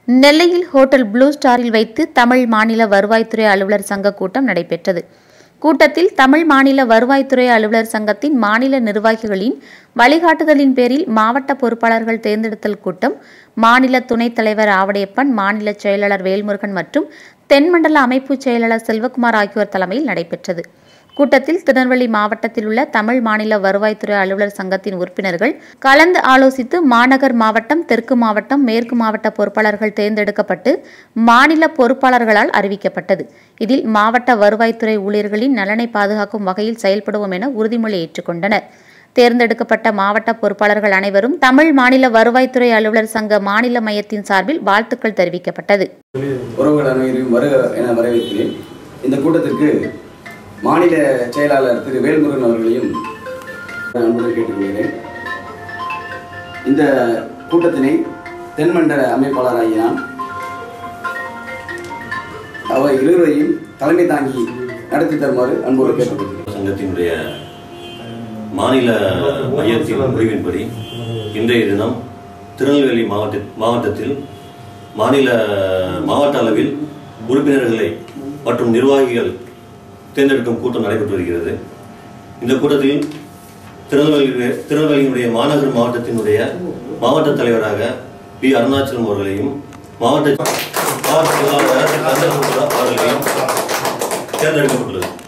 நெல்லையில் hotel blue ஸ்டாரில் வைத்து தமிழ் மாநில வருவாய்த்துறை அலுவலர் சங்க கூட்டம் நடைபெற்றது கூட்டத்தில் தமிழ் மாநில வருவாய்த்துறை அலுவலர் சங்கத்தின் மாநில நிர்வாகிகளின் வழிகாட்டுதலின் பேரில் மாவட்ட பொறுப்பாளர்கள் தேர்ந்தெடுத்தல் கூட்டம் மாநில துணைத் தலைவர் ஆவடையப்பன் மாநில செயலாளர் வேல்முருகன் மற்றும் தென்மண்டல அமைப்பு செயலாளர் செல்வகுமார் ஆகியோர் தலைமையில் நடைபெற்றது கூட்டத்தில் திருநெல்வேலி மாவட்டத்தில் உள்ள தமிழ் மாநில வருவாய்த்துறை அலுவலர் சங்கத்தின் உறுப்பினர்கள் கலந்து ஆலோசித்து மாநகர் மாவட்டம் தெற்கு மாவட்டம் மேற்கு மாவட்ட பொறுப்பாளர்கள் தேர்ந்தெடுக்கப்பட்டு மாநில பொறுப்பாளர்களால் அறிவிக்கப்பட்டது இதில் மாவட்ட வருவாய்த்துறை ஊழியர்களின் நலனை பாதுகாக்கும் வகையில் செயல்படுவோம் என உறுதிமொழி ஏற்றுக்கொண்டனர் தேர்ந்தெடுக்கப்பட்ட மாவட்ட பொறுப்பாளர்கள் அனைவரும் தமிழ் மாநில வருவாய்த்துறை அலுவலர் சங்க மாநில மையத்தின் சார்பில் வாழ்த்துக்கள் தெரிவிக்கப்பட்டது உறவுகள் அனைவரையும் வருக என வரவேற்கிறேன் இந்த கூட்டத்திற்கு மாநில செயலாளர் திரு வேல்முருகன் அவர்களையும் அன்புடன் கேட்டுக்கொள்கிறேன் இந்த கூட்டத்தினை தென்மண்டல அமைப்பாளராகிய நான் அவர் இருவரையும் தலைமை தாங்கி நடத்தி தருமாறு அன்போடு கேட்டுக்கொள்கிறேன் சங்கத்தினுடைய மாநில மையத்தின் முடிவின்படி இன்றைய தினம் திருநெல்வேலி மாவட்ட மாவட்டத்தில் மாநில மாவட்ட அளவில் உறுப்பினர்களை மற்றும் நிர்வாகிகள் தேர்ந்தெடுக்கும் கூட்டம் நடைபெற்று வருகிறது இந்த கூட்டத்தில் திருநெல்வேலி திருநெல்வேலியினுடைய மாநகர் மாவட்டத்தினுடைய மாவட்ட தலைவராக பி அருணாச்சலம் அவர்களையும் மாவட்ட மாவட்ட செயலாளர் கந்தன் அவர்களையும் தேர்ந்தெடுக்கப்பட்டுள்ளது